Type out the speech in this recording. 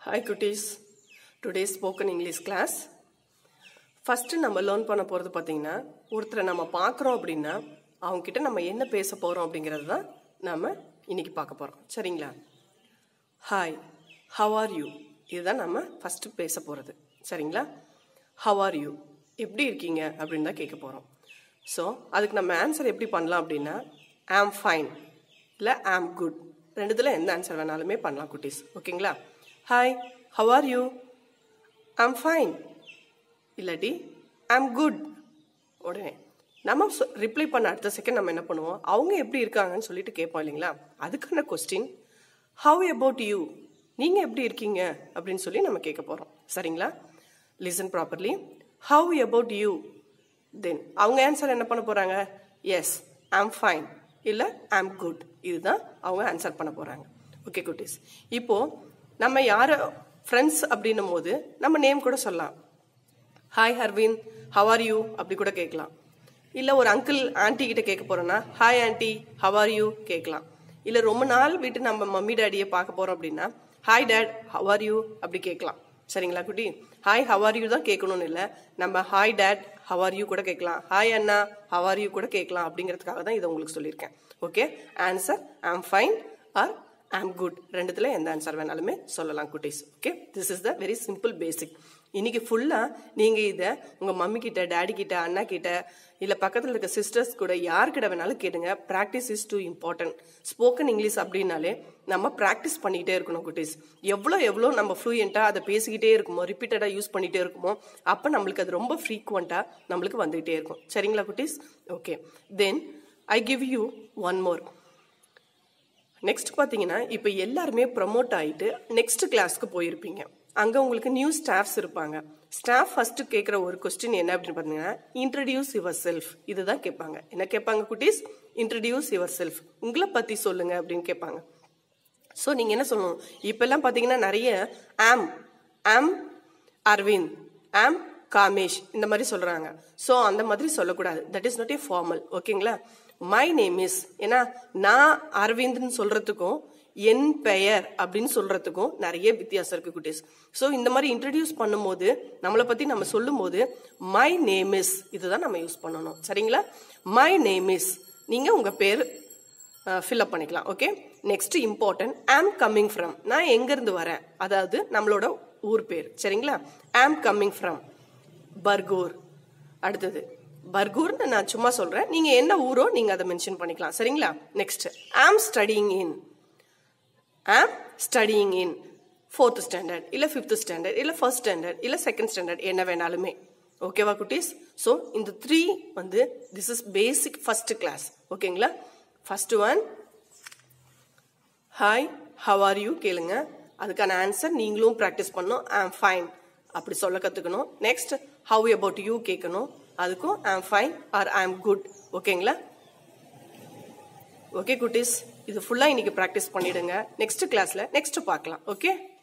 Hi cuties. Today's spoken English class. First நம்ம learn பண்ண போகிறது பார்த்தீங்கன்னா ஒருத்தரை நம்ம பார்க்குறோம் அப்படின்னா அவங்கக்கிட்ட நம்ம என்ன பேச போகிறோம் அப்படிங்கிறது தான் நாம் இன்னைக்கு பார்க்க போகிறோம் சரிங்களா ஹாய் ஹவ் ஆர் யூ இதுதான் நம்ம ஃபஸ்ட்டு பேச போகிறது சரிங்களா ஹவ் ஆர் யூ எப்படி இருக்கீங்க அப்படின்னு தான் கேட்க போகிறோம் ஸோ அதுக்கு நம்ம ஆன்சர் எப்படி பண்ணலாம் அப்படின்னா ஆம் ஃபைன் இல்லை ஆம் குட் ரெண்டுத்தில் எந்த ஆன்சர் வேணாலுமே பண்ணலாம் குட்டீஸ் ஓகேங்களா hi how are you am fine இல்லாட்டி ஐம் குட் உடனே நம்ம ரிப்ளை பண்ண அடுத்த செகண்ட் நம்ம என்ன பண்ணுவோம் அவங்க எப்படி இருக்காங்கன்னு சொல்லிட்டு கேட்போம் இல்லைங்களா அதுக்கான கொஸ்டின் ஹவ் அபவுட் யூ நீங்கள் எப்படி இருக்கீங்க அப்படின்னு சொல்லி நம்ம கேட்க போகிறோம் சரிங்களா listen properly how about you then அவங்க ஆன்சர் என்ன பண்ண போகிறாங்க எஸ் ஐம் ஃபைன் இல்லை ஐம் குட் இதுதான் அவங்க ஆன்சர் பண்ண போகிறாங்க ஓகே குட்டீஸ் இப்போது நம்ம யாரை ஃப்ரெண்ட்ஸ் அப்படின்னும் போது நம்ம நேம் கூட சொல்லலாம் hi Harvin how are you அப்படி கூட கேட்கலாம் இல்லை ஒரு அங்கிள் ஆன்ட்டி கிட்ட கேட்க போறோம்னா hi aunty how are you கேட்கலாம் இல்லை ரொம்ப நாள் விட்டு நம்ம மம்மி டேடியை பார்க்க போறோம் அப்படின்னா hi dad how are you அப்படி கேட்கலாம் சரிங்களா குட்டி ஹாய் ஹவ் ஆர் யூ தான் கேட்கணும்னு இல்லை நம்ம hi dad how are you கூட கேட்கலாம் ஹாய் அண்ணா ஹவ் ஆர் யூ கூட கேட்கலாம் அப்படிங்கிறதுக்காக தான் இதை உங்களுக்கு சொல்லியிருக்கேன் okay answer I'm fine or I'm good ரெண்டுத்துல எந்த ஆன்சர் வேணாலுமே சொல்லலாம் குட்டீஸ் okay this is the very simple basic இன்னைக்கு ஃபுல்லா நீங்க இதை உங்க மம்மி கிட்ட டேடி கிட்ட அண்ணா கிட்ட இல்ல பக்கத்துல இருக்க சிஸ்டர்ஸ் கூட யார்கிட்ட வேணாலும் கேளுங்க practice is too important spoken English அப்படின்னாலே நம்ம ப்ராக்டிஸ் பண்ணிக்கிட்டே இருக்கணும் குட்டீஸ் எவ்வளோ எவ்வளோ நம்ம ஃப்ளூயண்ட்டாக அதை பேசிக்கிட்டே இருக்குமோ ரிப்பீட்டடாக யூஸ் பண்ணிகிட்டே இருக்குமோ அப்போ நம்மளுக்கு அது ரொம்ப ஃப்ரீக்வெண்ட்டாக நம்மளுக்கு வந்துகிட்டே இருக்கும் சரிங்களா குட்டீஸ் okay then I give you one more next பார்த்தீங்கன்னா இப்போ எல்லாருமே ப்ரமோட் ஆகிட்டு நெக்ஸ்ட் கிளாஸ்க்கு போயிருப்பீங்க அங்கே உங்களுக்கு நியூ ஸ்டாஃப்ஸ் இருப்பாங்க ஸ்டாஃப் ஃபர்ஸ்ட் கேட்குற ஒரு கொஸ்டின் என்ன அப்படின்னு பார்த்தீங்கன்னா இன்ட்ரடியூஸ் யுவர் செல்ஃப் இதுதான் கேட்பாங்க என்ன கேட்பாங்க குட்டீஸ் இன்ட்ரடியூஸ் யுவர் செல்ஃப் உங்களை பற்றி சொல்லுங்க அப்படின்னு கேட்பாங்க ஸோ நீங்கள் என்ன சொல்லணும் இப்போல்லாம் பார்த்தீங்கன்னா நிறைய ஆம் ஆம் அரவிந்த் ஆம் காமேஷ் இந்த மாதிரி சொல்கிறாங்க ஸோ அந்த மாதிரி சொல்லக்கூடாது that is not a formal ஓகேங்களா மை நேம் இஸ் ஏன்னா நான் அரவிந்த்னு சொல்றதுக்கும் என் பெயர் அப்படின்னு சொல்றதுக்கும் நிறைய வித்தியாசம் இருக்கு குட்டீஸ் ஸோ இந்த மாதிரி இன்ட்ரடியூஸ் பண்ணும்போது நம்மளை பத்தி நம்ம சொல்லும் போது மை நேம் இஸ் இதுதான் நம்ம யூஸ் பண்ணணும் சரிங்களா மை நேம் இஸ் நீங்க உங்க பேர் ஃபில்அப் பண்ணிக்கலாம் okay next important am coming from நான் எங்கேருந்து வரேன் அதாவது நம்மளோட ஊர் பேர் சரிங்களா ஆம் கம்மிங் ஃப்ரம் பர்கூர் அடுத்தது பர்கூர்னு நான் சும்மா சொல்றேன் நீங்க என்ன ஊரோ நீங்க அதை மென்ஷன் பண்ணிக்கலாம் சரிங்களா நெக்ஸ்ட் ஆம் studying in am studying in fourth standard இல்ல ஃபிஃப்த் ஸ்டாண்டர்ட் இல்ல ஃபர்ஸ்ட் ஸ்டாண்டர்ட் இல்ல செகண்ட் ஸ்டாண்டர்ட் என்ன வேணாலுமே ஓகேவா குட்டீஸ் ஸோ இந்த த்ரீ வந்து this is basic first class ஓகேங்களா first one hi how are you கேளுங்க அதுக்கான ஆன்சர் நீங்களும் ப்ராக்டிஸ் பண்ணணும் ஐம் ஃபைன் அப்படி சொல்ல கற்றுக்கணும் நெக்ஸ்ட் ஹவ் அபவுட் யூ கேட்கணும் அதுக்கும் I'm fine or I'm good ஓகேங்களா ஓகே குட்டீஸ் இது ஃபுல்லாக இன்னைக்கு ப்ராக்டிஸ் பண்ணிடுங்க நெக்ஸ்ட் கிளாஸில் நெக்ஸ்ட் பார்க்கலாம் ஓகே